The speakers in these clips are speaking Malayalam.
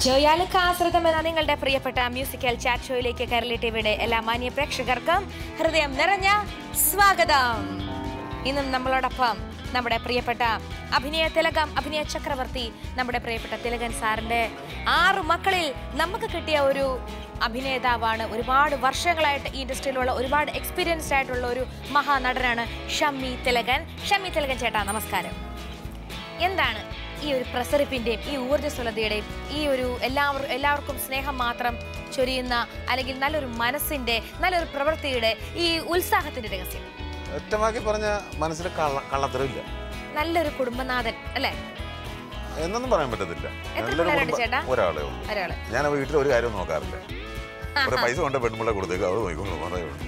ജോയാലുക്ക ആശ്രിതം എന്ന നിങ്ങളുടെ പ്രിയപ്പെട്ട മ്യൂസിക്കൽ ചാറ്റ് ഷോയിലേക്ക് കേരള ടിവിയുടെ എല്ലാ മാന്യ പ്രേക്ഷകർക്കും ഹൃദയം നിറഞ്ഞ സ്വാഗതം ഇന്നും നമ്മളോടൊപ്പം നമ്മുടെ പ്രിയപ്പെട്ട അഭിനയ തിലകം അഭിനയ ചക്രവർത്തി നമ്മുടെ പ്രിയപ്പെട്ട തിലകൻ സാറിന്റെ ആറു മക്കളിൽ നമുക്ക് കിട്ടിയ ഒരു അഭിനേതാവാണ് ഒരുപാട് വർഷങ്ങളായിട്ട് ഈ ഇൻഡസ്ട്രിയിലുള്ള ഒരുപാട് എക്സ്പീരിയൻസ്ഡ് ആയിട്ടുള്ള ഒരു മഹാനടനാണ് ഷമ്മി തിലകൻ ഷമ്മി തിലകൻ ചേട്ടാ നമസ്കാരം എന്താണ് ഈ ഒരു പ്രസരിപ്പിന്റെയും ഈ ഊർജ്ജസ്വലതയുടെയും ഈ ഒരു എല്ലാവർ എല്ലാവർക്കും സ്നേഹം മാത്രം ചൊരിയുന്ന അല്ലെങ്കിൽ നല്ലൊരു മനസ്സിന്റെ നല്ലൊരു പ്രവൃത്തിയുടെ ഈ ഉത്സാഹത്തിന്റെ രഹസ്യം ഒറ്റമാക്കി പറഞ്ഞ മനസ്സിൽ കള്ള കള്ളത്തരമില്ല നല്ലൊരു കുടുംബനാഥൻ അല്ലേ എന്നൊന്നും പറയാൻ പറ്റത്തില്ല എത്ര നല്ലൊരു പിള്ളേരുണ്ട് കുടുംബം- ചേട്ടാ? ഒരാളേ ഉള്ളൂ ഒരാള് ഞാൻ വീട്ടിൽ ഒരു കാര്യം നോക്കാറില്ല ഒരു പൈസ കൊണ്ട് പെൺപിള്ള കൊടുത്തേക്ക് അവൾ നോക്കിക്കൊള്ളു അതേ ഉള്ളൂ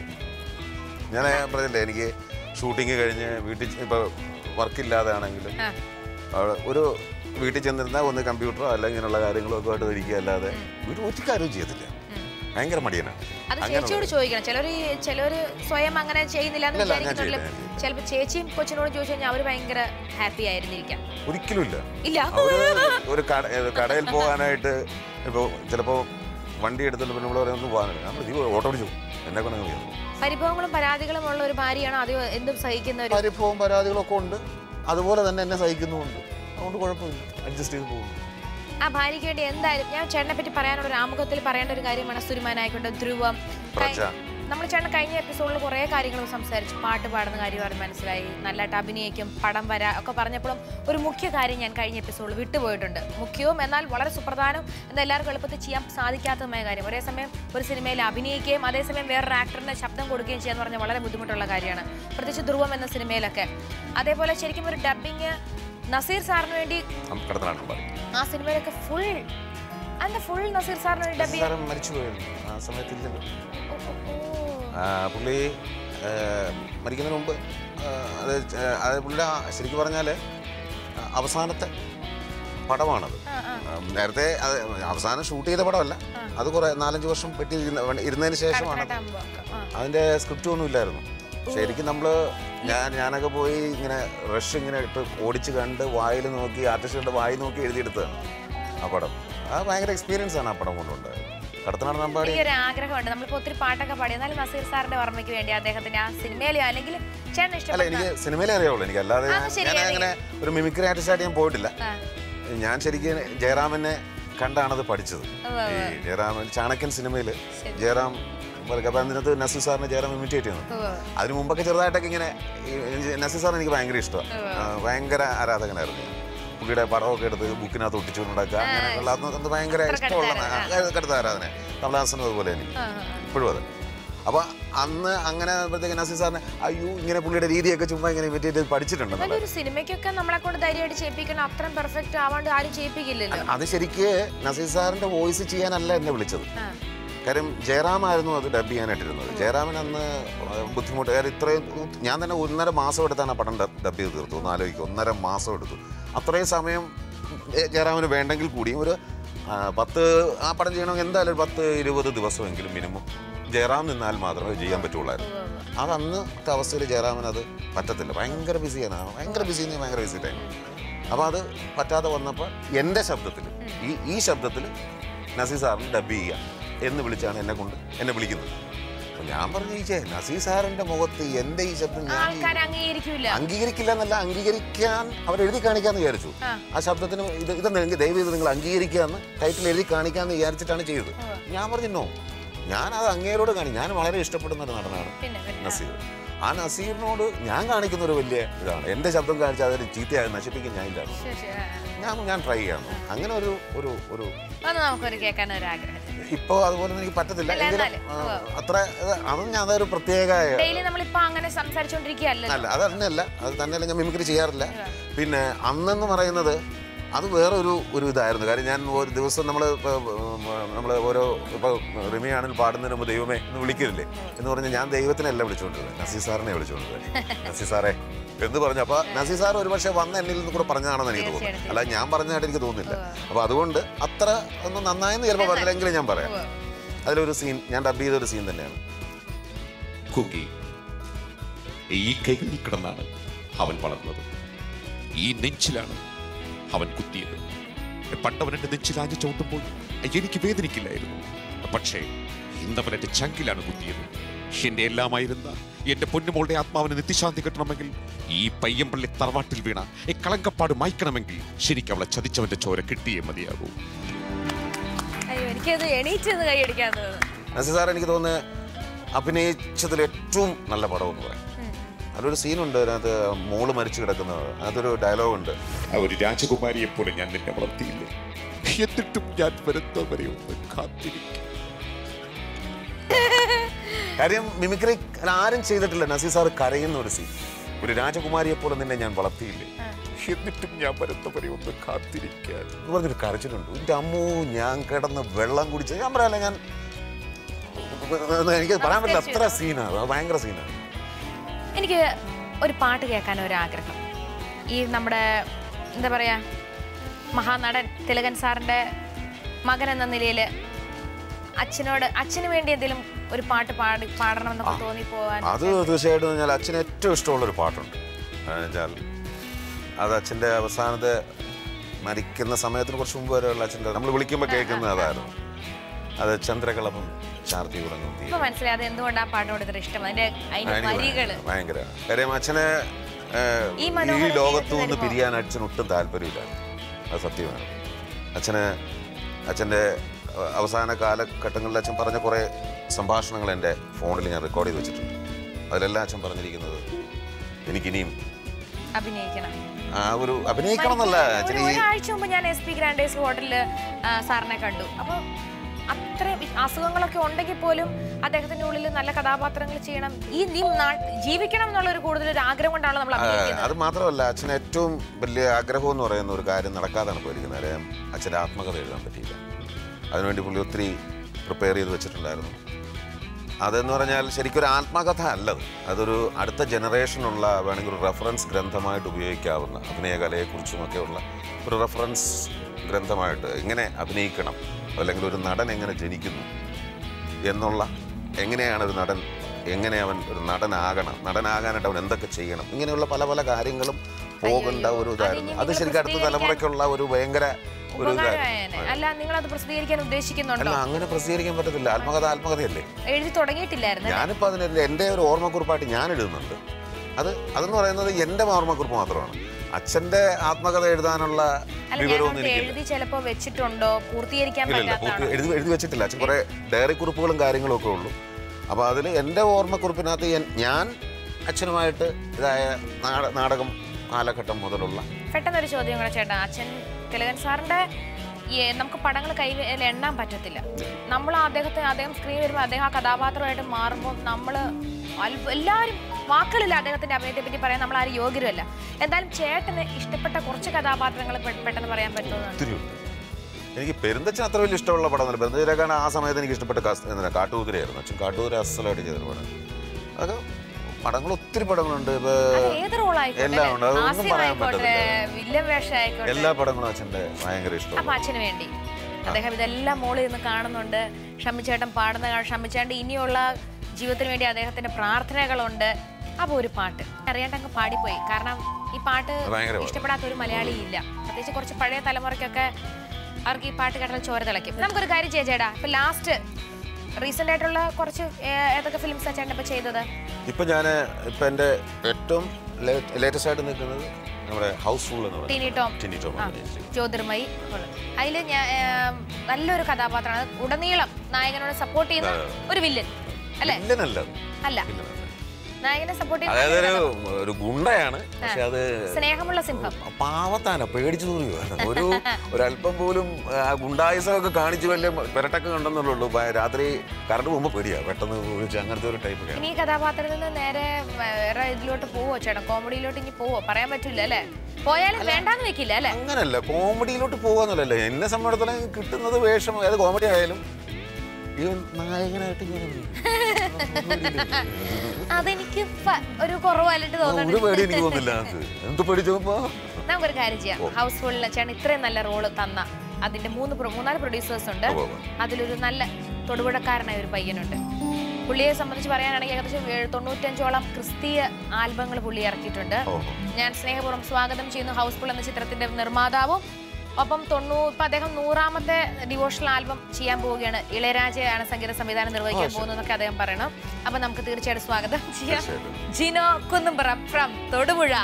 ഞാൻ പറഞ്ഞില്ലേ എനിക്ക് ഷൂട്ടിങ് കഴിഞ്ഞ് വീട്ടിൽ ഇപ്പോൾ വർക്കില്ലാതെ ആണെങ്കിലും ആ. അവിടെ ഒരു വീട്ടിൽ ചെന്നിരുന്നാൽ ഒന്ന് കമ്പ്യൂട്ടറോ അല്ലെങ്കിൽ ഇങ്ങനെയുള്ള കാര്യങ്ങളോ ഒക്കെ ആയിട്ട് ഇരിക്കുക അല്ലാതെ വീട്ടിൽ ഒരു കാര്യവും ചെയ്യത്തില്ല ഭയങ്കര മടിയനാണ് അത് അങ്ങനെ ചേച്ചിയോട് ചോദിക്കണം ചിലർ ചിലർ സ്വയം അങ്ങനെ ചെയ്യുന്നില്ല എന്ന് ഇല്ല, ഞാൻ വിചാരിക്കുന്നുണ്ടല്ലോ ചെയ്യില്ല, ഞാൻ ചിലപ്പോൾ ചേച്ചിയും കൊച്ചിനോട് ചോദിച്ചു കഴിഞ്ഞാൽ അവർ ഭയങ്കര ഹാപ്പി ആയിരുന്നിരിക്കാം ഒരിക്കലും ഇല്ല ഇല്ല അവര് ഒരു കട ഏ, കടയിൽ പോകാനായിട്ട് ഇപ്പോൾ ചിലപ്പോൾ വണ്ടി എടുത്തിട്ട് പിന്നെ നമ്മൾ പറയുന്നത് പോകാനാണ് ഞാൻ നീ ഓട്ടോ പിടിച്ചു എന്നെ കൊണ്ട് അങ്ങ് ചെയ്യാം പരിഭവങ്ങളും പരാതികളും ഉള്ള ഒരു ഭാര്യയാണ് അത് എന്തും സഹിക്കുന്ന ഒരു പരിഭവവും പരാതികളൊക്കെ ഉണ്ട് അതുപോലെ തന്നെ എന്നെ സഹിക്കുന്നുമുണ്ട് അതുകൊണ്ട് കുഴപ്പമില്ല അഡ്ജസ്റ്റ് ചെയ്ത് പോകുന്നു ആ ഭാര്യയ്ക്ക് വേണ്ടി എന്തായാലും ഞാൻ ചേട്ടനെ പറ്റി പറയാനുള്ള ഒരു ആമുഖത്തിൽ പറയേണ്ട ഒരു കാര്യമാണ് സുരുമാനായിക്കൊണ്ട് ധ്രുവം പ്രജ. നമ്മൾ ചേട്ടൻ കഴിഞ്ഞ എപ്പിസോഡിൽ കുറേ കാര്യങ്ങൾ സംസാരിച്ചു പാട്ട് പാടുന്ന കാര്യം അവർ മനസ്സിലായി നല്ലതായിട്ട് അഭിനയിക്കും പടം വരാ ഒക്കെ പറഞ്ഞപ്പോഴും ഒരു മുഖ്യ കാര്യം ഞാൻ കഴിഞ്ഞ എപ്പിസോഡിൽ വിട്ടുപോയിട്ടുണ്ട് മുഖ്യവും എന്നാൽ വളരെ സുപ്രധാനം എന്നാൽ എല്ലാവർക്കും എളുപ്പത്തിൽ ചെയ്യാൻ സാധിക്കാത്തതുമായ കാര്യം ഒരേ സമയം ഒരു സിനിമയിൽ അഭിനയിക്കുകയും അതേസമയം വേറൊരു ആക്ടറിന് ശബ്ദം കൊടുക്കുകയും ചെയ്യാന്ന് പറഞ്ഞാൽ വളരെ ബുദ്ധിമുട്ടുള്ള കാര്യമാണ് പ്രത്യേകിച്ച് ധ്രുവം എന്ന സിനിമയിലൊക്കെ അതേപോലെ ശരിക്കും ഒരു ഡബിങ് നസീർ സാറിന് വേണ്ടി കടത്തനാണ് പറയും ആ സിനിമയിലൊക്കെ ഫുൾ അല്ല ഫുൾ നസീർ സാറിന് വേണ്ടി ഡബ് സാറ് മരിച്ചു പോയിരുന്നു ആ സമയത്തില്ലല്ലോ ആ, പുള്ളി ആ, മരിക്കുന്നതിന് മുമ്പ് ആ, അത് ച- അത് പുള്ളിയുടെ ആ- ശരിക്കും പറഞ്ഞാൽ അവസാനത്തെ പടമാണത് ആ, നേരത്തെ അത് അവസാനം ഷൂട്ട് ചെയ്ത പടമല്ല അത് കുറെ നാലഞ്ച് വർഷം പെട്ടി ഇരുന്ന- ഇരുന്നതിന് ശേഷമാണ് അതിന്റെ സ്ക്രിപ്റ്റ് ഒന്നും ഇല്ലായിരുന്നു ശരിക്കും നമ്മൾ ഞാൻ ഞാനൊക്കെ പോയി ഇങ്ങനെ റഷ് ഇങ്ങനെ ഇട്ട് ഓടിച്ച് കണ്ട് വായിൽ നോക്കി ആർട്ടിസ്റ്റുകളുടെ വായി നോക്കി എഴുതിയെടുത്തതാണ് ആ പടം ആ ഭയങ്കര എക്സ്പീരിയൻസ് ആണ് ആ പടം കൊണ്ടുണ്ടായത് കടത്തനാട് നമ്പാടി എനിക്കൊരു ആഗ്രഹമുണ്ട് നമ്മളിപ്പോ ഒത്തിരി പാട്ടൊക്കെ പാടി എന്നാലും നസീർ സാറിന്റെ ഓർമ്മയ്ക്ക് വേണ്ടി അദ്ദേഹത്തിന്റെ ആ സിനിമയിലോ അല്ലെങ്കിൽ ചേട്ടൻ അല്ല ഇഷ്ടപ്പെട്ട എനിക്ക് സിനിമയിലേ അറിയാവുള്ളൂ എനിക്ക് അല്ലാതെ ആ, ഞാൻ- ശരി, ഞാൻ അങ്ങനെ ഒരു മിമിക്രി ആർട്ടിസ്റ്റായിട്ട് ഞാൻ പോയിട്ടില്ല ആ, ഞാൻ ശരിക്കും ജയറാമിനെ കണ്ടാണത് പഠിച്ചത് ഈ ജയറാമൻ ചാണക്യൻ സിനിമയിൽ ജയറാം അപ്പം അതിനകത്ത് നസീർ സാറിനെ ജയറാം ഇമിറ്റേറ്റ് ചെയ്യുന്നു ഉവ്വ്. അതിന് മുമ്പൊക്കെ ചെറുതായിട്ടൊക്കെ ഇങ്ങനെ ഈ നസീർ സാറിന് എനിക്ക് ഭയങ്കര ഇഷ്ടമാണ് ഭയങ്കര ആരാധകനായിരുന്നു ഞാൻ. പുള്ളിയുടെ പടമൊക്കെ എടുത്ത് ബുക്കിനകത്ത് ഒട്ടിച്ചുകൊണ്ടുണ്ടാക്കുക അങ്ങനെയുള്ള അത് അത് ഭയങ്കര ഇഷ്ടമുള്ള ആ, കടുത്ത ആരാധന കമലഹാസനും അതുപോലെ എനിക്ക് ആ, ആ, ഇപ്പോഴും അതെ അപ്പൊ അന്ന് അങ്ങനെ ആകുമ്പോഴത്തേക്ക് നസീർ സാറിന് അയ്യോ ഇങ്ങനെ പുള്ളിയുടെ രീതിയൊക്കെ ചുമ്മാ ഇങ്ങനെ ഇമിറ്റേറ്റ് ചെയ്ത് പഠിച്ചിട്ടുണ്ടെന്നുള്ള എന്നാലും ഒരു സിനിമയ്ക്കൊക്കെ നമ്മളെ കൊണ്ട് ധൈര്യമായിട്ട് ചെയ്യിപ്പിക്കണം അത്രയും പെർഫെക്റ്റ് ആവാണ്ട് ആരും ചെയ്യിപ്പിക്കില്ലല്ലോ അത് ശരിക്ക് നസീർ സാറിന്റെ വോയിസ് ചെയ്യാനല്ല എന്നെ വിളിച്ചത് ആ, കാര്യം ജയറാമായിരുന്നു അത് ഡബ് ചെയ്യാനായിട്ടിരുന്നത് ജയറാമിന് അന്ന് ബുദ്ധിമുട്ട് കാര്യം ഇത്രയും ഞാൻ തന്നെ ഒന്നര മാസം എടുത്താണ് ആ പടം ഡബ് ചെയ്ത് തീർത്തു ഒന്ന് ആലോചിക്കും ഒന്നര മാസം എടുത്തു അത്രയും സമയം ഏ, ജയറാമിന് വേണ്ടെങ്കിൽ കൂടിയും ഒരു ആ, പത്ത് ആ പടം ചെയ്യണമെങ്കിൽ എന്തായാലും ഒരു പത്ത് ഇരുപത് ദിവസമെങ്കിലും മിനിമം ജയറാം നിന്നാൽ മാത്രമേ ചെയ്യാൻ പറ്റുള്ളായിരുന്നു അത് അന്നത്തെ അവസ്ഥയിൽ ജയറാമിന് അത് പറ്റത്തില്ല ഭയങ്കര ബിസിയാണ് ഭയങ്കര ബിസി ഭയങ്കര ബിസി ടൈം അപ്പോൾ അത് പറ്റാതെ വന്നപ്പോൾ എൻ്റെ ശബ്ദത്തിൽ ഈ ഈ ശബ്ദത്തിൽ നസീർ സാറിന് ഡബ് ചെയ്യുക എന്ന് വിളിച്ചാണ് എന്നെ കൊണ്ട് എന്നെ വിളിക്കുന്നത് അപ്പോൾ ഞാൻ പറഞ്ഞു ഈ ചേ നസീർ സാറിൻ്റെ മുഖത്ത് എൻ്റെ ഈ ശബ്ദം ഞാൻ ഈ- ആൾക്കാർ അംഗീകരിക്കൂല അംഗീകരിക്കില്ല എന്നല്ല അംഗീകരിക്കാൻ അവർ എഴുതി കാണിക്കാന്ന് വിചാരിച്ചു ആ. ആ ശബ്ദത്തിന് ഇത് ഇത് നിങ്ങൾ ദയവ് ചെയ്ത് നിങ്ങൾ അംഗീകരിക്കാന്ന് ടൈറ്റിൽ എഴുതി കാണിക്കാന്ന് വിചാരിച്ചിട്ടാണ് ചെയ്തത് ഞാൻ പറഞ്ഞു നോ ഞാൻ അത് അങ്ങേരോട് കാണി ഞാൻ വളരെ ഇഷ്ടപ്പെടുന്ന ഒരു നടനാണ് പിന്നെ പിന്നെ നസീർ ആ നസീറിനോട് ഞാൻ കാണിക്കുന്ന ഒരു വലിയ ഇതാണ് എൻ്റെ ശബ്ദം കാണിച്ചാൽ അതൊരു ചീത്തയായി നശിപ്പിക്കാൻ ഞാൻ ഇല്ല ശരി, ശരി, ആ, ആ. ഞാൻ ഞാൻ ട്രൈ ചെയ്യാം അങ്ങനെ ഒരു ഒരു ഒരു ഒന്ന് നമുക്കൊരു കേൾക്കാൻ ഒരു ആഗ്രഹം ഇപ്പോൾ അതുപോലെ ഒന്നും എനിക്ക് പറ്റത്തില്ല അല്ല, എങ്കിലും എന്നാലും, ആ, അത്ര ഇത് അതും ഞാൻ അതൊരു പ്രത്യേക ഡെയിലി നമ്മളിപ്പോ അങ്ങനെ സംസാരിച്ചോണ്ടിരിക്കുകയല്ലോ അല്ല അത് തന്നെയല്ല അത് തന്നെയല്ല ഞാൻ മിമിക്രി ചെയ്യാറില്ല പിന്നെ അന്നെന്ന് പറയുന്നത് അത് വേറൊരു ഒരു ഇതായിരുന്നു കാര്യം ഞാൻ ഒരു ദിവസം നമ്മൾ നമ്മൾ ഓരോ ഇപ്പോൾ റിമിയാണെങ്കിൽ പാടുന്നതിന് മുമ്പ് ദൈവമേ എന്ന് വിളിക്കില്ലേ എന്ന് പറഞ്ഞ് ഞാൻ ദൈവത്തിനല്ല വിളിച്ചുകൊണ്ടിരുന്നത് നസീർ സാറിനെ വിളിച്ചുകൊണ്ടിരുന്നത് നസീർ സാറേ എന്ന് പറഞ്ഞു അപ്പോൾ നസീർ സാർ ഒരുപക്ഷെ വന്ന് എന്നിൽ നിന്ന് കൂടെ പറഞ്ഞതാണെന്ന് എനിക്ക് തോന്നുന്നു അല്ല ഞാൻ പറഞ്ഞതായിട്ട് എനിക്ക് തോന്നുന്നില്ല അപ്പോൾ അതുകൊണ്ട് അത്ര ഒന്ന് നന്നായെന്ന് ചിലപ്പോൾ പറഞ്ഞില്ലെങ്കിലും ഞാൻ പറയാം അതിലൊരു സീൻ ഞാൻ ഡബ് ചെയ്ത ഒരു സീൻ തന്നെയാണ് കുക്കി ഈ കൈകളിൽ കിടന്നാണ് അവൻ വളർന്നത് ഈ നെഞ്ചിലാണ് അവൻ കുത്തിയത് പണ്ടവൻ എന്റെ നെച്ചിലാഞ്ഞു ചവിട്ടുമ്പോൾ എനിക്ക് വേദനിക്കില്ലായിരുന്നു പക്ഷേ ഇന്നവൻ എന്റെ ചങ്കിലാണ് കുത്തിയത് എന്റെ എല്ലാമായിരുന്ന എന്റെ പൊന്നുമോളുടെ ആത്മാവിന് നിത്യശാന്തി കിട്ടണമെങ്കിൽ ഈ പയ്യമ്പള്ളി തറവാട്ടിൽ വീണ ഈ കളങ്കപ്പാട് മായ്ക്കണമെങ്കിൽ ശരിക്കും അവളെ ചതിച്ചവന്റെ ചോര കിട്ടിയേ മതിയാകൂ അയ്യോ എനിക്കത് എണീറ്റെന്ന് കൈയടിക്കാൻ തോന്നുന്നു നസീർ സാർ എനിക്ക് തോന്നുന്നത് അഭിനയിച്ചതിൽ ഏറ്റവും നല്ല പടം എന്ന് പറയാം അതിലൊരു സീനുണ്ട് അതിനകത്ത് മോള് മരിച്ചു കിടക്കുന്നത് അതിനകത്തൊരു ഡയലോഗുണ്ട് ആ ഒരു രാജകുമാരിയെ പോലെ ഞാൻ നിന്നെ വളർത്തിയില്ലേ എന്നിട്ടും ഞാൻ വരുന്നവരെ ഒന്ന് കാത്തിരിക്കും കാര്യം മിമിക്രി ആരും ചെയ്തിട്ടില്ല നസീർ സാർ കരയുന്ന ഒരു സീൻ ഒരു രാജകുമാരിയെ പോലെ നിന്നെ ഞാൻ വളർത്തിയില്ലേ എന്നിട്ടും ഞാൻ വരുന്നവരെ ഒന്ന് കാത്തിരിക്കാൻ എന്ന് പറഞ്ഞൊരു കരച്ചിലുണ്ട് എൻ്റെ അമ്മോ ഞാൻ കിടന്ന് വെള്ളം കുടിച്ച് ഞാൻ പറയാല്ല ഞാൻ എനിക്ക് പറയാൻ പറ്റില്ല അത്ര സീനാണ് അത് ഭയങ്കര സീനാണ് എനിക്ക് ഒരു പാട്ട് കേൾക്കാൻ ഒരു ആഗ്രഹം ഈ നമ്മുടെ എന്താ പറയാ മഹാനടൻ തിലകൻ സാറിന്റെ മകൻ എന്ന നിലയിൽ അച്ഛനോട് അച്ഛന് വേണ്ടി എന്തെങ്കിലും ഒരു പാട്ട് പാടി പാടണമെന്നൊക്കെ തോന്നി പോവാൻ അത് തീർച്ചയായിട്ടും പറഞ്ഞാൽ അച്ഛന് ഏറ്റവും ഇഷ്ടമുള്ള ഒരു പാട്ടുണ്ട് അതെന്ന് വെച്ചാൽ അത് അച്ഛൻ്റെ അവസാനത്തെ മരിക്കുന്ന സമയത്തിന് കുറച്ച് മുമ്പ് വരെയുള്ള അച്ഛൻ്റെ നമ്മൾ വിളിക്കുമ്പോൾ കേൾക്കുന്നത് അതായിരുന്നു അത് ചന്ദ്രകളഭം ചാർത്തി തുടങ്ങും തീ ഇപ്പൊ മനസ്സിലായി അത് എന്തുകൊണ്ട് ആ പാട്ടിനോട് ഇത്ര ഇഷ്ടം അതിന്റെ അതിന്റെ എനിക്ക് വരികള് ഭയങ്കര കാര്യം അച്ഛനെ ഏഹ്, ഈ ഈ മനോഹര ലോകത്തു ജീവിതത്തിൽ നിന്ന് വരുമ്പോ- പിരിയാൻ അച്ഛന് ഒട്ടും താല്പര്യമില്ല അത് സത്യമാണ് അച്ഛന് അച്ഛൻ്റെ അഹ്, അവസാന കാലഘട്ടങ്ങളിൽ അച്ഛൻ പറഞ്ഞ കുറേ സംഭാഷണങ്ങൾ എൻ്റെ ഫോണിൽ ഞാൻ റെക്കോർഡ് ചെയ്ത് വെച്ചിട്ടുണ്ട് അതിലെല്ലാം അച്ഛൻ പറഞ്ഞിരിക്കുന്നത് എനിക്കിനിയും അഭിനയിക്കണം ആ ഒരു അഭിനയിക്കണം എന്നല്ല അച്ഛൻ ഒരു- ഈ ഒരാഴ്ച മുമ്പ് ഞാൻ എസ് പി ഗ്രാൻഡേഴ്സ് ഹോട്ടലിൽ സാറിനെ കണ്ടു അപ്പോൾ അത്രയും അസുഖങ്ങളൊക്കെ ഉണ്ടെങ്കിൽ പോലും അദ്ദേഹത്തിന്റെ ഉള്ളിൽ നല്ല കഥാപാത്രങ്ങൾ ചെയ്യണം ഈ നീ നാ- ജീവിക്കണം എന്നുള്ള ഒരു കൂടുതൽ ഒരു ആഗ്രഹം കൊണ്ടാണ് നമ്മൾ അഭിനയിക്കുന്നത് അത് മാത്രമല്ല അച്ഛന് ഏറ്റവും വലിയ ആഗ്രഹം എന്ന് പറയുന്ന ഒരു കാര്യം നടക്കാതാണ് പോയിരിക്കുന്നത് കാര്യം അച്ഛൻ്റെ ആത്മകഥ എഴുതാൻ പറ്റിയില്ല അതിനുവേണ്ടി പുള്ളി ഒത്തിരി പ്രിപ്പയർ ചെയ്ത് വെച്ചിട്ടുണ്ടായിരുന്നു അതെന്ന് പറഞ്ഞാൽ ശരിക്കും ഒരു ആത്മകഥ അല്ലത് അതൊരു അടുത്ത ജനറേഷനുള്ള വേണമെങ്കിൽ ഒരു റെഫറൻസ് ഗ്രന്ഥമായിട്ട് ഉപയോഗിക്കാവുന്ന അഭിനയ കലയെക്കുറിച്ചുമൊക്കെ ഉള്ള ഒരു റെഫറൻസ് ഗ്രന്ഥമായിട്ട് എങ്ങനെ അഭിനയിക്കണം അല്ലെങ്കിൽ ഒരു നടൻ എങ്ങനെ ജനിക്കുന്നു എന്നുള്ള എങ്ങനെയാണ് ഒരു നടൻ എങ്ങനെ അവൻ ഒരു നടനാകണം നടനാകാനായിട്ട് അവൻ എന്തൊക്കെ ചെയ്യണം ഇങ്ങനെയുള്ള പല പല കാര്യങ്ങളും പോകേണ്ട ഒരു ഇതായിരുന്നു അതിനി അത് നിങ്ങൾ ശരിക്കും അടുത്ത തലമുറയ്ക്കുള്ള ഒരു ഭയങ്കര ഒരു ഇതായിരുന്നു ഉപകാരമായേനെ അല്ല നിങ്ങൾ അത് പ്രസിദ്ധീകരിക്കാൻ ഉദ്ദേശിക്കുന്നുണ്ടോ അല്ല അങ്ങനെ പ്രസിദ്ധീകരിക്കാൻ പറ്റത്തില്ല ആത്മകഥ ആത്മകഥയല്ലേ എഴുതി തുടങ്ങിയിട്ടില്ലായിരുന്നു ഞാനിപ്പോൾ അതിന് എൻ്റെ- എൻ്റെ ഒരു ഓർമ്മക്കുറിപ്പായിട്ട് ഞാൻ എഴുതുന്നുണ്ട് അത് അതെന്ന് പറയുന്നത് എൻ്റെ ഓർമ്മക്കുറിപ്പ് മാത്രമാണ് അച്ഛൻ്റെ ആത്മകഥ എഴുതാനുള്ള അല്ല ഞാൻ വിവരമൊന്നും ഓർത്ത് എനിക്കില്ല എഴുതി ചിലപ്പോ വെച്ചിട്ടുണ്ടോ പൂർത്തീകരിക്കാൻ ഇല്ലില്ല പൂർത്തി പറ്റാത്തതാണോ എഴുതി എഴുതി വെച്ചിട്ടില്ല അച്ഛൻ കുറേ ഡയറി കുറിപ്പുകളും കാര്യങ്ങളും ഒക്കെ ഉള്ളൂ അപ്പോൾ അതിൽ എൻ്റെ ഓർമ്മക്കുറിപ്പിനകത്ത് എൻ- ഞാൻ അച്ഛനുമായിട്ട് ഇതായ നാട നാടകം കാലഘട്ടം മുതലുള്ള പെട്ടെന്നൊരു ചോദ്യം കൂടെ ചേട്ടാ അച്ഛൻ തിലകൻ സാറിന്റെ ഈ നമുക്ക് പടങ്ങൾ കൈയിൽ എണ്ണാൻ പറ്റത്തില്ല നമ്മൾ അദ്ദേഹത്തെ അദ്ദേഹം സ്ക്രീൻ വരുമ്പോൾ അദ്ദേഹം ആ കഥാപാത്രമായിട്ട് മാറുമ്പോൾ നമ്മൾ എല്ലാവരും വാക്കുകളില്ല അദ്ദേഹത്തിന്റെ അഭിനയത്തെ പറ്റി പറയാൻ നമ്മൾ ആരും യോഗ്യരുമല്ല എന്തായാലും ചേട്ടന് ഇഷ്ടപ്പെട്ട കുറച്ച് കഥാപാത്രങ്ങൾ പെ- പെട്ടെന്ന് പറയാൻ പറ്റുമെന്നാണ് ഒത്തിരി ഉണ്ട് എനിക്ക് പെരുന്തച്ഛൻ അത്ര വലിയ ഇഷ്ടമുള്ള പടമൊന്നുമില്ല പെരുന്തച്ഛനൊക്കെയാണ് ആ സമയത്ത് എനിക്ക് ഇഷ്ടപ്പെട്ട കാസ്- എന്താ കാട്ടുകുതിരയായിരുന്നു അച്ഛൻ കാട്ടുകുതിര അസലായിട്ട് ചെയ്തൊരു പടം അതൊക്കെ പടങ്ങൾ ഒത്തിരി പടങ്ങളുണ്ട് ഇപ്പൊ അത് ഏത് റോളായിക്കോട്ടെ എല്ലാം ഉണ്ട് അതൊന്നും പറയാൻ ഹാസ്യമായിക്കോട്ടെ പറ്റത്തില്ല വില്ലൻ വേഷം ആയിക്കോട്ടെ എല്ലാ പടങ്ങളും അച്ഛൻ്റെ ഭയങ്കര അപ്പൊ ഇഷ്ടമാണ് അച്ഛന് വേണ്ടി അദ്ദേഹം ഇതെല്ലാം മോളിൽ നിന്ന് കാണുന്നുണ്ട് ഷമ്മിച്ചേട്ടൻ പാടുന്ന കാണും ഷമ്മിച്ചേട്ടൻ ഇനിയുള്ള ജീവിതത്തിന് വേണ്ടി അദ്ദേഹത്തിന്റെ പ്രാർത്ഥനകളുണ്ട് അപ്പൊ ഒരു പാട്ട് അറിയാണ്ട് അങ്ങ് പാടിപ്പോയി കാരണം ഈ പാട്ട് ഭയങ്കര പാട്ട്. ഇഷ്ടപ്പെടാത്ത ഒരു മലയാളി ഇല്ല പ്രത്യേകിച്ച് കുറച്ച് പഴയ തലമുറയ്ക്കൊക്കെ അവർക്ക് ഈ പാട്ട് കേട്ടാൽ ചോര തിളയ്ക്കും നമുക്കൊരു കാര്യം ചെയ്യാം ചേട്ടാ ഇപ്പൊ ലാസ്റ്റ് റീസെന്റ് ആയിട്ടുള്ള കുറച്ച് ഏ- ഏതൊക്കെ ഫിലിംസ് ചേട്ടൻ ഇപ്പൊ ചെയ്തത് ഇപ്പൊ ഞാൻ ഇപ്പൊ എൻ്റെ ഏറ്റവും ലേറ്റസ്റ്റ് ആയിട്ട് നിൽക്കുന്നത് നമ്മുടെ ഹൗസ്ഫുൾ എന്ന് ടിനി പറയുന്നത് ടോം ടിനി ടോം ആ, അഭിനയിച്ച ജ്യോതിർമയി അതിൽ ഞാൻ ഏം, നല്ലൊരു കഥാപാത്രമാണ് ഉടനീളം നായകനോട് സപ്പോർട്ട് ചെയ്യുന്ന ഒരു വില്ലൻ അല്ലേ വില്ലനല്ല അല്ല വില്ലനല്ല. നായകനെ സപ്പോർട്ട് അതായത് ചെയ്യുന്ന ഒരു ഒരു ഗുണ്ടയാണ് പക്ഷെ അത് സ്നേഹമുള്ള സിംഹം പാവത്താന പേടിച്ചു തൂറിയോ ഒരു ഒരല്പം പോലും ആ ഗുണ്ടായുസമൊക്കെ കാണിച്ചു വലിയ പെരട്ടൊക്കെ ഉണ്ടെന്നുള്ളൂ ഭ- രാത്രി കറണ്ട് പോകുമ്പോൾ പേടിയാ പെട്ടെന്ന് വിളിച്ച് അങ്ങനത്തെ ഒരു ടൈപ്പ് ഇനി ഈ കഥാപാത്രത്തിൽ നിന്ന് നേരെ വേറെ ഇതിലോട്ട് പോവോ ചേട്ടാ കോമഡിയിലോട്ട് ഇനി പോവോ പറയാൻ പറ്റില്ല അല്ലേ പോയാലും വേണ്ടാന്ന് വെക്കില്ല അല്ലേ അങ്ങനല്ല കോമഡിയിലോട്ട് പോകാന്നല്ലേ എന്നെ സംബന്ധിച്ചിടത്തോളം കിട്ടുന്നത് വേഷം ഏത് കോമഡി ആയാലും ഈ നായകനായിട്ട് ഇങ്ങനെ അതെനിക്ക് പ- ഒരു കുറവായിട്ട് ഒരു തോന്നുന്നുണ്ട് പേടി എനിക്ക് തോന്നുന്നില്ല അത് എന്ത് പേടിച്ചപ്പോ നമുക്കൊരു കാര്യം ചെയ്യാം ഹൗസ് ഫുള്ളിൽ ചേട്ടൻ ഇത്രയും നല്ല റോള് തന്ന അതിന്റെ മൂന്ന് പ്രൊ- മൂന്നാല് പ്രൊഡ്യൂസേഴ്സ് ഉണ്ട് ഉവ്വ് ഉവ്വ്. അതിലൊരു നല്ല തൊടുപുഴക്കാരനായ ഒരു പയ്യനുണ്ട് പുള്ളിയെ സംബന്ധിച്ച് പറയാനാണെങ്കിൽ ഏകദേശം ഏഴ് തൊണ്ണൂറ്റഞ്ചോളം ക്രിസ്തീയ ആൽബങ്ങൾ പുള്ളി ഇറക്കിയിട്ടുണ്ട് ഓഹോ ഞാൻ സ്നേഹപൂർവ്വം സ്വാഗതം ചെയ്യുന്നു ഹൗസ്ഫുൾ എന്ന ചിത്രത്തിന്റെ നിർമ്മാതാവും ഒപ്പം തൊണ്ണൂ ഇപ്പൊ അദ്ദേഹം നൂറാമത്തെ ഡിവോഷണൽ ആൽബം ചെയ്യാൻ പോവുകയാണ് ഇളയരാജയാണ് സംഗീത സംവിധാനം നിർവഹിക്കാൻ പോകുന്നതെന്നൊക്കെ അദ്ദേഹം പറയണം അപ്പൊ നമുക്ക് തീർച്ചയായിട്ടും സ്വാഗതം ചെയ്യാം ജിനോ കുന്നുംപുറ ഫ്രം തൊടുപുഴ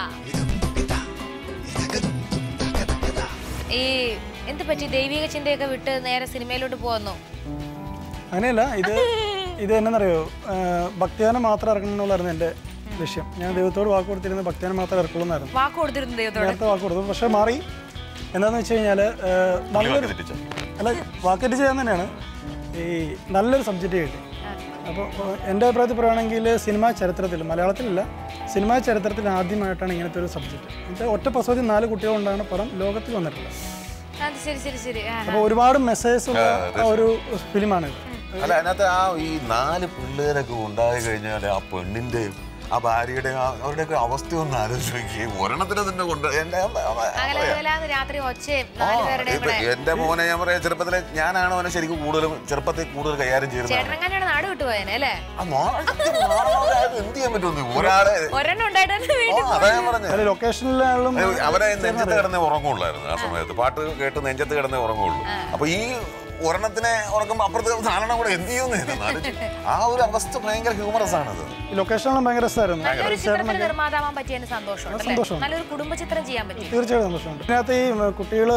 ഈ എന്ത് പറ്റി ദൈവിക ചിന്തയൊക്കെ വിട്ട് നേരെ സിനിമയിലോട്ട് പോകുന്നു അങ്ങനെയല്ല ഇത് ഇത് എന്നറിയോ ഭക്തിഗാനം മാത്രം ഇറക്കണം എന്നുള്ളായിരുന്നു എൻ്റെ ലക്ഷ്യം ഞാൻ ദൈവത്തോട് വാക്ക് കൊടുത്തിരുന്നത് ഭക്തിഗാനം മാത്രം ഇറക്കുള്ളൂ എന്നായിരുന്നു വാക്ക് കൊടുത്തിരുന്നു ദൈവത്തോട് നേരത്തെ വാക്ക് കൊടുത്തു പക്ഷേ മാറി എന്താണെന്ന് വെച്ച് കഴിഞ്ഞാൽ നല്ലൊരു തെറ്റിച്ചോ? അല്ല വാക്കറ്റ് ചെയ്യാൻ തന്നെയാണ് ഈ നല്ലൊരു സബ്ജക്റ്റ് കിട്ടി അപ്പോൾ എൻ്റെ അഭിപ്രായത്തിൽ പറയുകയാണെങ്കിൽ സിനിമാ ചരിത്രത്തിൽ മലയാളത്തിലല്ല സിനിമാ ചരിത്രത്തിൽ ആദ്യമായിട്ടാണ് ഇങ്ങനത്തെ ഒരു സബ്ജക്റ്റ് എന്നുവെച്ചാൽ ഒറ്റ പ്രസവത്തിൽ നാല് കുട്ടികളുണ്ടാണ് പടം ലോകത്തിൽ വന്നിട്ടുള്ളത് അത് ശരി ശരി ശരി ആ അപ്പോൾ ഒരുപാട് മെസ്സേജസ് ഉള്ള ആ ഒരു ഫിലിമാണിത് അല്ല അതിനകത്ത് ആ ഈ നാല് പിള്ളേരൊക്കെ ഉണ്ടായി കഴിഞ്ഞാൽ ആ പെണ്ണിന്റെയും ആ ഭാര്യയുടെ അവരുടെയൊക്കെ അവസ്ഥ ഒന്ന് ആലോചിച്ച് നോക്കിയേ ഒരെണ്ണത്തിന് തന്നെ കൊണ്ട് എന്റെ അകലെ അകലാന്ന് രാത്രി ഒച്ചയും നാലുപേരുടെയും ഇപ്പൊ കൂടെ എന്റെ മോനെ ഞാൻ പറയാം ചെറുപ്പത്തിലെ ഞാനാണ് അവനെ ശരിക്കും കൂടുതലും ചെറുപ്പത്തിൽ കൂടുതൽ കൈകാര്യം ചെയ്യുന്നത് ചേട്ടനങ്ങാനാണ് നാട് വിട്ടുപോയനെ അല്ലേ ആ നാളെ നാളെ എന്ത് ചെയ്യാൻ പറ്റുമെന്ന് ഒരാളെ ഒരെണ്ണം ഉണ്ടായിട്ട് ഓ, വീട്ടിൽ അതാ ഞാൻ പറഞ്ഞത് അതിൽ ലൊക്കേഷനിലാളും അവനെ നെഞ്ചത്ത് കിടന്നേ ഉറങ്ങുള്ളായിരുന്നു ആ സമയത്ത് പാട്ട് കേട്ട് നെഞ്ചത്ത് കിടന്നേ ഉറങ്ങുള്ളൂ അപ്പൊ ഈ ഒരെണ്ണത്തിനെ ഉറങ്ങുമ്പോൾ അപ്പുറത്തെ സാധനം കൂടെ എന്ത് ചെയ്യുന്നു ആ ഒരു അവസ്ഥ ഭയങ്കര ഹ്യൂമറസ് ആണത് ലൊക്കേഷനിലും ഭയങ്കര രസമായിരുന്നു നല്ലൊരു ചിത്രത്തിന് നിർമ്മാതാവാൻ പറ്റിയതിന് സന്തോഷമുണ്ട് അല്ലേ? സന്തോഷമുണ്ട്. നല്ലൊരു കുടുംബ ചിത്രം ചെയ്യാൻ പറ്റി തീർച്ചയായും സന്തോഷമുണ്ട് ഇതിനകത്ത് ഈ കുട്ടികൾ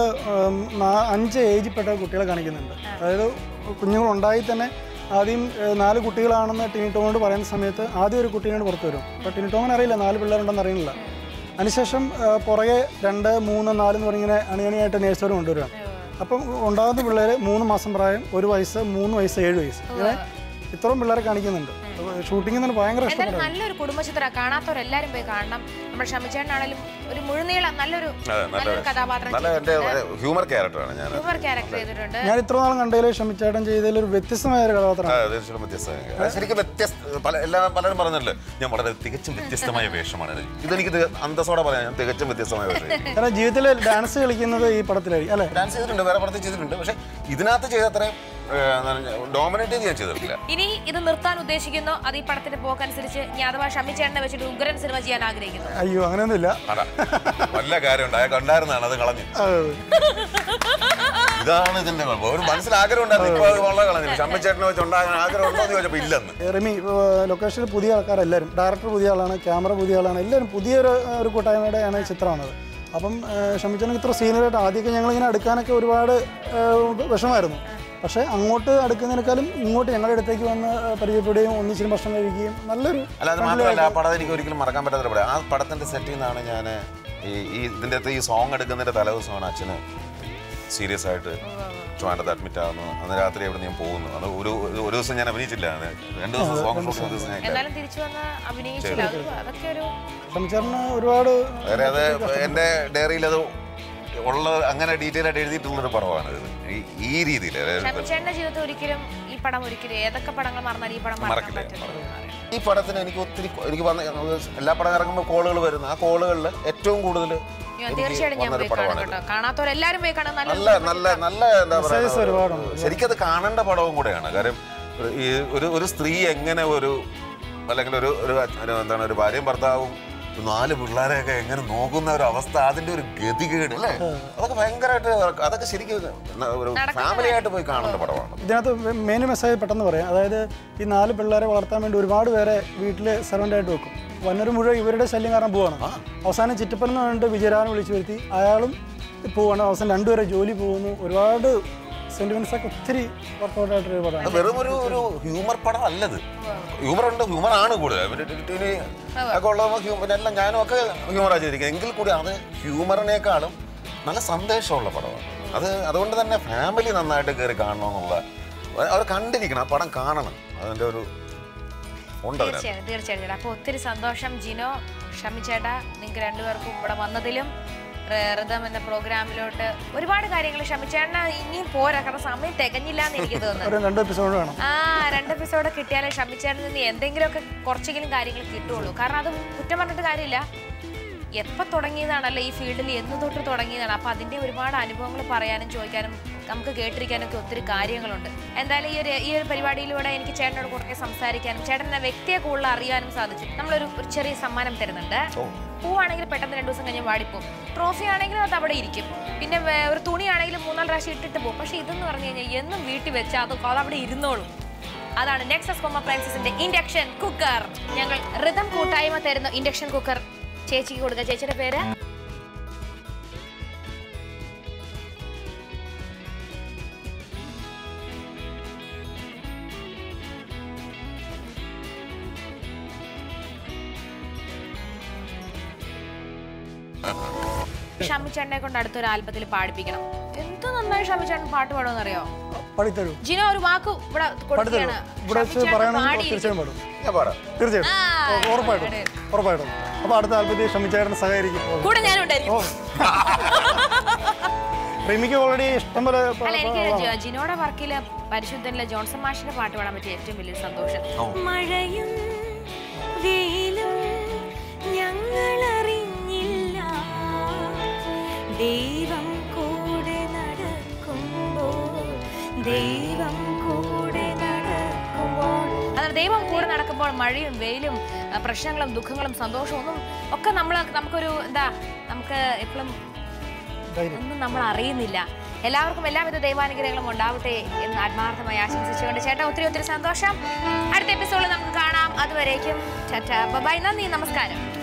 അഞ്ച് ഏജിൽപ്പെട്ട കുട്ടികളെ കാണിക്കുന്നുണ്ട് അതായത് കുഞ്ഞുങ്ങൾ ഉണ്ടായി തന്നെ ആദ്യം ഏഹ്, നാല് കുട്ടികളാണെന്ന് ടിനി ടോമിനോട് പറയുന്ന സമയത്ത് ആദ്യം ഒരു കുട്ടീനോട് പുറത്തു വരും അപ്പോൾ ടിനി ടോമിന് അറിയില്ല നാല് പിള്ളേരുണ്ടെന്ന് അറിയുന്നില്ല അതിനുശേഷം ഏഹ്, പുറകെ രണ്ട് മൂന്ന് നാല് എന്ന് പറഞ്ഞിങ്ങനെ അണിയണിയായിട്ട് നേഴ്സറി കൊണ്ടുവരിക അപ്പം ഉണ്ടാകുന്ന പിള്ളേർ മൂന്ന് മാസം പ്രായം ഒരു വയസ്സ് മൂന്ന് വയസ്സ് ഏഴ് വയസ്സ് ഇങ്ങനെ ഇത്രയും പിള്ളേരെ കാണിക്കുന്നുണ്ട് ഷൂട്ടിംഗ് തന്നെ ഭയങ്കര എന്തായാലും ഇഷ്ടപ്പെട്ടു നല്ലൊരു കുടുംബ ചിത്രം കാണാത്തവരെല്ലാരും പോയി കാണണം നമ്മുടെ ഷമിച്ചേട്ടനാണെങ്കിലും ഒരു മുഴുനീളം നല്ലൊരു നല്ലൊരു കഥാപാത്രം നല്ല എന്റെ ഹ്യൂമർ ക്യാരക്ടറാണ് ഞാൻ ഹ്യൂമർ ക്യാരക്ടർ ചെയ്തിട്ടുണ്ട് ഞാൻ ഇത്ര നാളും കണ്ടതിൽ ക്ഷമിച്ചേട്ടൻ ചെയ്തതിൽ ഒരു വ്യത്യസ്തമായ ഒരു കഥാപാത്രമാണ് ആ, തീർച്ചയായിട്ടും വ്യത്യസ്തമായ അത് ശരിക്കും വ്യത്യസ്ത പല എല്ലാ പലരും പറഞ്ഞല്ലോ ഞാൻ വളരെ തികച്ചും വ്യത്യസ്തമായ വേഷമാണ് ഇത്. ഇതെനിക്ക് ഇത് അന്തസ്സോടെ പറയാം ഞാൻ തികച്ചും വ്യത്യസ്തമായ വേഷം കാരണം ജീവിതത്തിൽ ഡാൻസ് കളിക്കുന്നത് ഈ പടത്തിലായിരിക്കും അല്ലേ ഡാൻസ് ചെയ്തിട്ടുണ്ട് വേറെ പടത്തിൽ ചെയ്തിട്ടുണ്ട് പക്ഷെ ഇതിനകത്ത് ചെയ്ത അത്രയും ഡോമിനേറ്റ് ചെയ്ത് ഞാൻ ചെയ്തിട്ടില്ല ഇനി ഇത് നിർത്താൻ ഉദ്ദേശിക്കുന്നു അത് ഈ പടത്തിന്റെ പോക്കനുസരിച്ച് ഞാൻ അഥവാ ഷമിച്ചേട്ടനെ വെച്ചിട്ട് ഉഗ്രൻ സിനിമ ചെയ്യാൻ ആഗ്രഹിക്കുന്നു അയ്യോ അങ്ങനെയൊന്നുമില്ല അടാ വല്ല കാര്യമുണ്ട് അയാൾക്ക് ഉണ്ടായിരുന്നതാണ് അത് കളഞ്ഞു അതെ. ഇതാണ് ഇതിന്റെ കുഴപ്പം ഒരു മനസ്സിൽ ആഗ്രഹം ഉണ്ടായിരുന്നു ഇപ്പൊ അത് വളരെ കളഞ്ഞു ശമ്മച്ചേട്ടനെ വെച്ച് ഉണ്ടാകാൻ ആഗ്രഹം ഉണ്ടോ എന്ന് ചോദിച്ചപ്പോ ഇല്ലെന്ന് റിമി ലൊക്കേഷനിൽ പുതിയ ആൾക്കാരെല്ലാവരും ഡയറക്ടർ പുതിയ ആളാണ് ക്യാമറ പുതിയ ആളാണ് എല്ലാവരും പുതിയൊരു ആ, ഒരു കൂട്ടായ്മയുടെയാണ് ഈ ചിത്രമാണത് അപ്പം ക്ഷമിച്ചാൽ ഇത്ര സീനിയറായിട്ട് ആദ്യമൊക്കെ ഞങ്ങളിങ്ങനെ അടുക്കാനൊക്കെ ഒരുപാട് ആ, വിഷമായിരുന്നു പക്ഷേ അങ്ങോട്ട് അടുക്കുന്നതിനേക്കാളും ഇങ്ങോട്ട് ഞങ്ങളുടെ അടുത്തേക്ക് വന്ന് ആ, പരിചയപ്പെടുകയും ഒന്നിച്ചിരി ഭക്ഷണം കഴിക്കുകയും നല്ലൊരു അല്ല അത് മാത്രമല്ല ആ പടം എനിക്ക് ഒരിക്കലും മറക്കാൻ പറ്റാത്ത പടം ആ പടത്തിന്റെ സെറ്റിൽ നിന്നാണ് ഞാൻ ഈ ഈ ഇതിന്റെ അകത്ത് ഈ സോങ് എടുക്കുന്നതിന്റെ തലേദിവസമാണ് അച്ഛന് സീരിയസ് ആയിട്ട് ട്രിവാൻഡ്രത്ത് അഡ്മിറ്റ് ആവുന്നു അന്ന് രാത്രി എവിടെ ഞാൻ പോകുന്നു അത് ഒരു ഒരു- ഒരു ദിവസം ഞാൻ അഭിനയിച്ചില്ല അത് രണ്ട് ദിവസം സോങ് ഷൂട്ട് ദിവസം ഞാൻ ഇല്ല. എന്നാലും തിരിച്ചു വന്ന് അഭിനയിച്ചില്ല അത് അതൊക്കെ ഒരു ക്ഷമിച്ചാറിന് ഒരുപാട് വേറെ അത് എന്റെ ഡയറിയിൽ അത് ഉള്ള അങ്ങനെ ഡീറ്റെയിൽ ആയിട്ട് എഴുതിയിട്ടുള്ളൊരു പടമാണ് ഇത് ഈ- ഈ രീതിയിൽ ഷമിച്ചേട്ടന്റെ ജീവിതത്തിൽ ഒരിക്കലും ഈ പടം ഒരിക്കലും ഏതൊക്കെ പടങ്ങൾ മറന്നാൽ ഈ പടം മറക്കാൻ മറക്കില്ല, പറ്റില്ല ഈ പടത്തിന് എനിക്ക് ഒത്തിരി എനിക്ക് വന്ന എല്ലാ പടം ഇറങ്ങുമ്പോൾ കോളുകൾ വരുന്നു ആ കോളുകളിൽ ഏറ്റവും കൂടുതൽ തീർച്ചയായിട്ടും ഞാൻ പോയി കാണും കേട്ടോ കാണാത്തവരെല്ലാരും പോയി കാണാൻ നല്ല നല്ല നല്ല നല്ല എന്താ Messages പറയുക ഒരുപാടുണ്ട്. ശരിക്കും അത് കാണേണ്ട പടവും കൂടെയാണ് കാര്യം ഈ ഒരു ഒരു സ്ത്രീ എങ്ങനെ ഒരു അല്ലെങ്കിൽ ഒരു ഒരു ഒരു എന്താണ് ഒരു ഭാര്യയും ഭർത്താവും ഒരു നാല് പിള്ളേരെയൊക്കെ എങ്ങനെ നോക്കുന്ന ഒരു അവസ്ഥ അതിന്റെ ഒരു ഗതികേട് അല്ലേ അതൊക്കെ ഭയങ്കരമായിട്ട് അതൊക്കെ ശരിക്കും ഒരു ഫാമിലി ആയിട്ട് പോയി കാണേണ്ട പടമാണ് ഇതിനകത്ത് മെയിൻ മെസ്സേജ് പെട്ടെന്ന് പറയാം അതായത് ഈ നാല് പിള്ളേരെ വളർത്താൻ വേണ്ടി ഒരുപാട് പേരെ വീട്ടിൽ സെർവൻ്റായിട്ട് വെക്കും വന്നൊരു മുഴുവൻ ഇവരുടെ ശല്യം കാരണം പോവാണ് അവസാനം ചിറ്റപ്പൻ എന്ന് പറഞ്ഞിട്ട് വിജയരാനെ വിളിച്ചു വരുത്തി അയാളും പോവാണ് അവസാനം രണ്ടുപേരെ ജോലി പോകുന്നു ഒരുപാട് സെന്റിമെന്റ്സ് ഒക്കെ ഒത്തിരി വർക്കൗട്ട് ആയിട്ടൊരു അത് പടമാണ് വെറും ഒരു ഒരു ഹ്യൂമർ പടം അല്ലത് ഹ്യൂമർ ഉണ്ട് ഹ്യൂമർ ആണ് കൂടുതൽ പിന്നെ ടിറ്റിന് ഒക്കെ ഉള്ള ഹ്യൂമർ എല്ലാം ഞാനും ഒക്കെ ഹ്യൂമറാ ചെയ്തിരിക്കുന്നത് എങ്കിൽ കൂടി അത് ഹ്യൂമറിനേക്കാളും നല്ല സന്ദേശമുള്ള പടമാണ് അത് അതുകൊണ്ട് തന്നെ ഫാമിലി നന്നായിട്ട് കയറി കാണണമെന്നുള്ള അവർ കണ്ടിരിക്കണം ആ പടം കാണണം അതിൻ്റെ ഒരു ഉണ്ട് അതിനകത്ത് തീർച്ചയായും തീർച്ചയായിട്ടും അപ്പൊ ഒത്തിരി സന്തോഷം ജിനോ ഷമിച്ചേട്ടാ നിങ്ങൾക്ക് രണ്ടുപേർക്കും ഇവിടെ വന്നതിലും റെ- ഋതം എന്ന പ്രോഗ്രാമിലോട്ട് ഒരുപാട് കാര്യങ്ങൾ ഷമിച്ചേട്ടന ഇനിയും പോരാ കാരണം സമയം തികഞ്ഞില്ല എന്ന് എനിക്ക് തോന്നുന്നു ഒരു രണ്ട് എപ്പിസോഡ് വേണം ആ രണ്ട് എപ്പിസോഡ് കിട്ടിയാലേ ഷമിച്ചേട്ടനിൽ നിന്ന് എന്തെങ്കിലുമൊക്കെ കുറച്ചെങ്കിലും കാര്യങ്ങൾ കിട്ടുള്ളൂ കാരണം അത് കുറ്റം പറഞ്ഞിട്ട് കാര്യമില്ല എപ്പോൾ തുടങ്ങിയതാണല്ലോ ഈ ഫീൽഡിൽ എന്ന് തൊട്ട് തുടങ്ങിയതാണ് അപ്പോൾ അതിൻ്റെ ഒരുപാട് അനുഭവങ്ങൾ പറയാനും ചോദിക്കാനും നമുക്ക് കേട്ടിരിക്കാനും ഒക്കെ ഒത്തിരി കാര്യങ്ങളുണ്ട് എന്തായാലും ഈ ഒരു ഈ ഒരു പരിപാടിയിലൂടെ എനിക്ക് ചേട്ടനോട് കുറേ സംസാരിക്കാനും ചേട്ടൻ എന്ന വ്യക്തിയെ കൂടുതൽ അറിയാനും സാധിച്ചു നമ്മളൊരു ഒരു ചെറിയ സമ്മാനം തരുന്നുണ്ട് പൂവാണെങ്കിൽ പെട്ടെന്ന് രണ്ടു ദിവസം കഴിഞ്ഞ് വാടിപ്പോവും ട്രോഫി ആണെങ്കിലും അത് അവിടെ ഇരിക്കും പിന്നെ വേ- ഒരു തുണിയാണെങ്കിലും മൂന്നാല് പ്രാവശ്യം ഇട്ടിട്ട് പോകും പക്ഷെ ഇതെന്ന് പറഞ്ഞു കഴിഞ്ഞാൽ എന്നും വീട്ടിൽ വെച്ചാൽ അത് അത് അവിടെ ഇരുന്നോളും അതാണ് നെക്സസ് കൊമ പ്രൈൻസസിന്റെ ഇൻഡക്ഷൻ കുക്കർ ഞങ്ങൾ റിതം കൂട്ടായ്മ തരുന്ന ഇൻഡക്ഷൻ കുക്കർ ചേച്ചിക്ക് കൊടുക്കുക ചേച്ചിയുടെ പേര് ഷമിച്ചേട്ടനെ കൊണ്ട് അടുത്തൊരു ആൽബത്തിൽ പാടിപ്പിക്കണം എന്ത് നന്നായി ഷമിച്ചേട്ടൻ പാട്ട് പാടുമെന്ന് അറിയോ പഠിത്തരൂ ജിനോ ഒരു വാക്ക് ഇവിടെ പഠിത്തരൂ കൊടുക്കുകയാണ് ഇവിടെ വെച്ച് ഷമിച്ചേട്ടൻ പറയണമെങ്കിൽ പാടിയിരിക്കും. തീർച്ചയായും പാടും ഞാൻ പാടാം തീർച്ചയായും ആ, ഉ- ഉറപ്പായിട്ടും ഇവിടെ. ഉറപ്പായിട്ടും അപ്പോൾ അടുത്ത ആൽബത്തിൽ ക്ഷമിച്ചേട്ടൻ സഹകരിക്കും കൂടെ ഞാനും ഉണ്ടായിരിക്കും ഓ റിമിക്ക് ഓൾറെഡി ഇഷ്ടം പോലെ പ- അല്ല എനിക്ക് പ- ജ- ജിനോയുടെ വർക്കില് പരിശുദ്ധനിലെ ജോൺസൺ മാഷിന്റെ പാട്ട് പാടാൻ പറ്റിയ ഏറ്റവും വലിയ സന്തോഷം മഴയും വെയിലും ഞങ്ങൾ അറിഞ്ഞില്ല ദൈവം കൂടെ നടക്കുമ്പോൾ ദൈവം കൂടെ നടക്കുമ്പോൾ അതാണ് ദൈവം കൂടെ നടക്കുമ്പോൾ മഴയും വെയിലും ആ, പ്രശ്നങ്ങളും ദുഃഖങ്ങളും സന്തോഷവും ഒന്നും ഒക്കെ നമ്മൾ നമുക്കൊരു എന്താ നമുക്ക് എപ്പോഴും ധൈര്യം. ഒന്നും നമ്മൾ അറിയുന്നില്ല എല്ലാവർക്കും എല്ലാവിധ ദൈവാനുഗ്രഹങ്ങളും ഉണ്ടാവട്ടെ എന്ന് ആത്മാർത്ഥമായി ആശംസിച്ചുകൊണ്ട് ചേട്ടാ ഒത്തിരി ഒത്തിരി സന്തോഷം അടുത്ത എപ്പിസോഡിൽ നമുക്ക് കാണാം അതുവരേക്കും ബൈ നന്ദി നമസ്കാരം